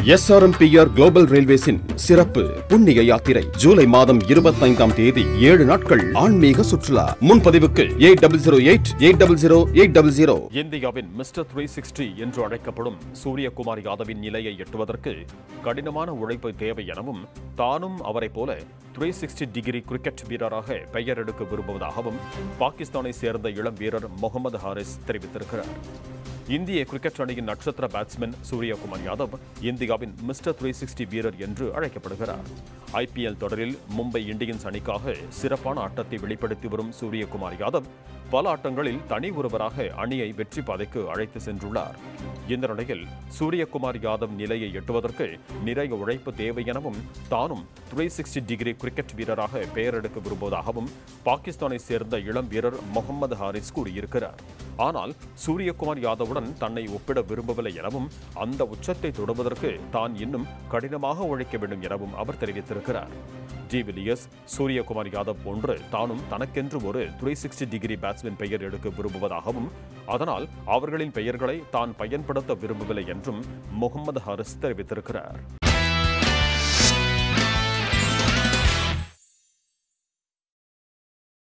SRMPR global ரயில்வேஸின் சிறப்பு புண்ணிய யாத்திரை ஜூலை மாதம் இருபத்தைந்தாம் தேதி ஏழு நாட்கள் ஆன்மீக சுற்றுலா முன்பதிவுக்கு eight double zero eight eight double zero eight double zero இந்தியாவின் மிஸ்டர் த்ரீ சிக்ஸ்டி என்று அழைக்கப்படும் சூரியகுமார் யாதவின் நிலையை எட்டுவதற்கு கடினமான உழைப்பு தேவை எனவும் தானும் அவரைப் போல த்ரீ சிக்ஸ்டி டிகிரி கிரிக்கெட் வீரராக பெயர் எடுக்க விரும்புவதாகவும் பாகிஸ்தானை சேர்ந்த இளம் வீரர் முகமது ஹாரிஸ் தெரிவித்திருக்கிறார் இந்திய கிரிக்கெட் அணியின் நட்சத்திர பேட்ஸ்மேன் சூரியகுமார் யாதவ் இந்தியாவின் மிஸ்டர் த்ரீ சிக்ஸ்டி வீரர் என்று அழைக்கப்படுகிறார் ஐபிஎல் தொடரில் மும்பை இந்தியன்ஸ் அணிக்காக சிறப்பான ஆட்டத்தை வெளிப்படுத்தி வரும் சூரியகுமார் யாதவ் பல ஆட்டங்களில் தனி ஒருவராக அணியை வெற்றி பாதைக்கு அழைத்து சென்றுள்ளார் இந்த நிலையில் சூரியகுமார் யாதவ் நிலையை எட்டுவதற்கு நிறைய உழைப்பு தேவை எனவும் தானும் த்ரீ சிக்ஸ்டி டிகிரி கிரிக்கெட் வீரராக பெயர் எடுக்க விரும்புவதாகவும் பாகிஸ்தானை சேர்ந்த இளம் வீரர் முகமது ஹாரிஸ் கூறியிருக்கிறார் ஆனால் சூரியகுமார் யாதவுடன் தன்னை ஒப்பிட விரும்பவில்லை எனவும் அந்த உச்சத்தை தொடுவதற்கு தான் இன்னும் கடினமாக உழைக்க வேண்டும் எனவும் அவர் தெரிவித்திருக்கிறார் டிவிலியர்ஸ் சூரியகுமார் யாதவ் போன்று தானும் தனக்கென்று ஒரு த்ரீ சிக்ஸ்டி டிகிரி பேட்ஸ்மேன் பெயர் எடுக்க விரும்புவதாகவும் அதனால் அவர்களின் பெயர்களை தான் பயன்படுத்த விரும்பவில்லை என்றும் முகமது ஹாரிஸ் தெரிவித்திருக்கிறார்